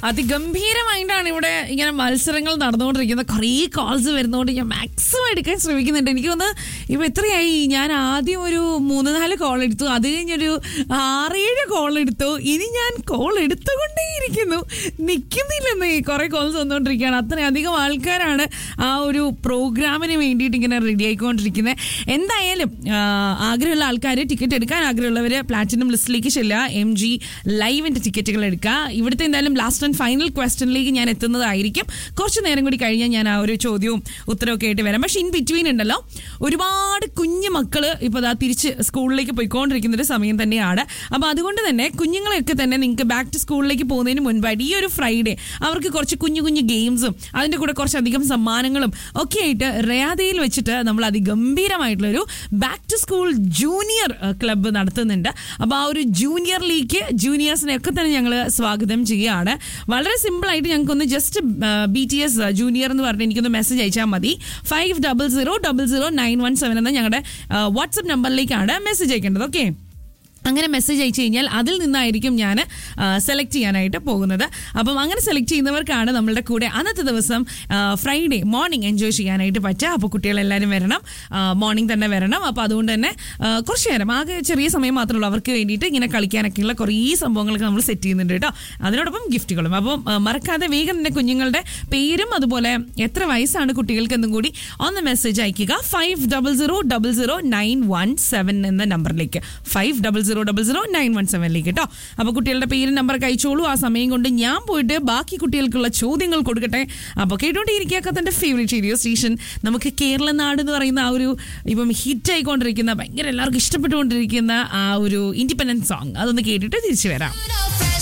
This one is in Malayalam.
അതിഗംഭീരമായിട്ടാണ് ഇവിടെ ഇങ്ങനെ മത്സരങ്ങൾ നടന്നുകൊണ്ടിരിക്കുന്നത് കുറേ കോൾസ് വരുന്നതുകൊണ്ട് ഞാൻ മാക്സിമം എടുക്കാൻ ശ്രമിക്കുന്നുണ്ട് എനിക്ക് തോന്നുന്നു ഇപ്പൊ എത്രയായി ഞാൻ ആദ്യം ഒരു മൂന്ന് നാല് കോൾ എടുത്തു അത് കഴിഞ്ഞൊരു ആറേഴ് കോൾ എടുത്തു ഇനി ഞാൻ കോൾ എടുത്തുകൊണ്ടേയിരിക്കുന്നു നിൽക്കുന്നില്ലെന്ന് കുറെ കോൾസ് വന്നുകൊണ്ടിരിക്കുകയാണ് അത്രയധികം ആൾക്കാരാണ് ആ ഒരു പ്രോഗ്രാമിന് വേണ്ടിയിട്ട് ഇങ്ങനെ റെഡി ആയിക്കൊണ്ടിരിക്കുന്നത് എന്തായാലും ആ, ആഗ്രഹമുള്ള ആൾക്കാർ ടിക്കറ്റ് എടുക്കാൻ ആഗ്രഹമുള്ളവർ പ്ലാറ്റിനം ലിസ്റ്റിലേക്ക് ചെല്ലുക എം ജി ലൈവിന്റെ ടിക്കറ്റുകൾ എടുക്കുക ഇവിടുത്തെ എന്തായാലും ലാസ്റ്റ് ആൻഡ് ഫൈനൽ ക്വസ്റ്റനിലേക്ക് ഞാൻ എത്തുന്നതായിരിക്കും കുറച്ച് നേരം കൂടി കഴിഞ്ഞാൽ ഞാൻ ആ ഒരു ചോദ്യവും ഉത്തരവൊക്കെ ആയിട്ട് വരാം പക്ഷെ ഇൻ ബിറ്റ്വീൻ ഉണ്ടല്ലോ ഒരുപാട് കുഞ്ഞു മക്കള് ഇപ്പൊ ദാ തിരിച്ച് സ്കൂളിലേക്ക് പോയിക്കൊണ്ടിരിക്കുന്ന ഒരു സമയം തന്നെയാണ് അപ്പൊ അതുകൊണ്ട് തന്നെ കുഞ്ഞുങ്ങളെയൊക്കെ തന്നെ നിങ്ങൾക്ക് ബാക്ക് ടു സ്കൂളിലേക്ക് പോകുന്നതിന് മുൻപായിട്ട് ഈ ഒരു ഫ്രൈഡേ അവർക്ക് കുറച്ച് കുഞ്ഞു കുഞ്ഞു ഗെയിംസും അതിന്റെ കൂടെ കുറച്ചധികം സമ്മാനങ്ങളും ഒക്കെ ആയിട്ട് റയാദയിൽ വെച്ചിട്ട് നമ്മൾ അതിഗംഭീരമായിട്ടുള്ള ഒരു back to school junior club നടത്തുന്നുണ്ട് അപ്പോൾ ആ ഒരു ജൂനിയർ ലീഗ് ജൂനിയേഴ്സിനെ ഒക്കെ തന്നെ ഞങ്ങൾ സ്വാഗതം ചെയ്യുകയാണ് വളരെ സിമ്പിൾ ആയിട്ട് ഞങ്ങൾക്കൊന്ന് just B T S junior എന്ന് പറഞ്ഞ് എനിക്കൊന്ന് മെസ്സേജ് അയച്ചാൽ മതി five double zero double zero nine one seven എന്ന ഞങ്ങളുടെ വാട്സപ്പ് നമ്പറിലേക്കാണ് മെസ്സേജ് അയക്കേണ്ടത് ഓക്കെ അങ്ങനെ മെസ്സേജ് അയച്ചു കഴിഞ്ഞാൽ അതിൽ നിന്നായിരിക്കും ഞാൻ സെലക്ട് ചെയ്യാനായിട്ട് പോകുന്നത് അപ്പം അങ്ങനെ സെലക്ട് ചെയ്യുന്നവർക്കാണ് നമ്മളുടെ കൂടെ അന്നത്തെ ദിവസം ഫ്രൈഡേ മോർണിംഗ് എൻജോയ് ചെയ്യാനായിട്ട് പറ്റുക അപ്പോൾ കുട്ടികളെല്ലാവരും വരണം മോർണിംഗ് തന്നെ വരണം അപ്പോൾ അതുകൊണ്ട് തന്നെ ആ, കുറച്ച് നേരം ആകെ ചെറിയ സമയം മാത്രമേ ഉള്ളൂ അവർക്ക് വേണ്ടിയിട്ട് ഇങ്ങനെ കളിക്കാനൊക്കെയുള്ള കുറേ സംഭവങ്ങളൊക്കെ നമ്മൾ സെറ്റ് ചെയ്യുന്നുണ്ട് കേട്ടോ അതിനോടൊപ്പം ഗിഫ്റ്റുകളും അപ്പം ആ, മറക്കാതെ വേഗം തന്നെ കുഞ്ഞുങ്ങളുടെ പേരും അതുപോലെ എത്ര വയസ്സാണ് കുട്ടികൾക്ക് എന്നും കൂടി ഒന്ന് മെസ്സേജ് അയക്കുക five double zero double zero nine one seven എന്ന നമ്പറിലേക്ക് five double zero double zero nine one സെവനിലേക്ക് കേട്ടോ അപ്പോൾ കുട്ടികളുടെ പേരും നമ്പർ അയച്ചോളൂ ആ സമയം കൊണ്ട് ഞാൻ പോയിട്ട് ബാക്കി കുട്ടികൾക്കുള്ള ചോദ്യങ്ങൾ കൊടുക്കട്ടെ അപ്പോൾ കേട്ടോണ്ടിരിക്കുക കത്തൻ്റെ ഫേവറേറ്റ് റേഡിയോ സ്റ്റേഷൻ നമുക്ക് കേരള നാട് എന്ന് പറയുന്ന ആ ഒരു ഇപ്പം ഹിറ്റ് ആയിക്കൊണ്ടിരിക്കുന്ന ഭയങ്കര എല്ലാവർക്കും ഇഷ്ടപ്പെട്ടുകൊണ്ടിരിക്കുന്ന ആ ഒരു ഇൻഡിപെൻഡൻസ് സോങ് അതൊന്ന് കേട്ടിട്ട് തിരിച്ചു വരാം No fresh